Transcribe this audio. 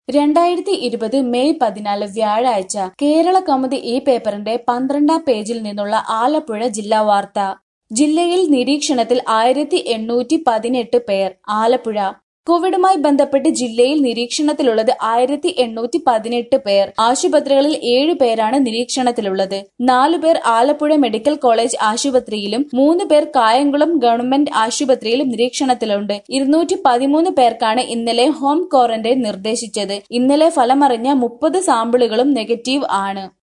രണ്ടായിരത്തി ഇരുപത് മെയ് പതിനാല് വ്യാഴാഴ്ച കേരള കൗമുദി ഈ പേപ്പറിന്റെ പന്ത്രണ്ടാം പേജിൽ നിന്നുള്ള ആലപ്പുഴ ജില്ലാ വാർത്ത ജില്ലയിൽ നിരീക്ഷണത്തിൽ ആയിരത്തി എണ്ണൂറ്റി പതിനെട്ട് പേർ ആലപ്പുഴ കോവിഡുമായി ബന്ധപ്പെട്ട് ജില്ലയിൽ നിരീക്ഷണത്തിലുള്ളത് ആയിരത്തി എണ്ണൂറ്റി പതിനെട്ട് പേർ ആശുപത്രികളിൽ ഏഴ് പേരാണ് നിരീക്ഷണത്തിലുള്ളത് നാലു പേർ ആലപ്പുഴ മെഡിക്കൽ കോളേജ് ആശുപത്രിയിലും മൂന്ന് പേർ കായംകുളം ഗവൺമെന്റ് ആശുപത്രിയിലും നിരീക്ഷണത്തിലുണ്ട് ഇരുന്നൂറ്റി പതിമൂന്ന് പേർക്കാണ് ഇന്നലെ ഹോം ക്വാറന്റൈൻ നിർദ്ദേശിച്ചത് ഇന്നലെ ഫലമറിഞ്ഞ മുപ്പത് സാമ്പിളുകളും നെഗറ്റീവ് ആണ്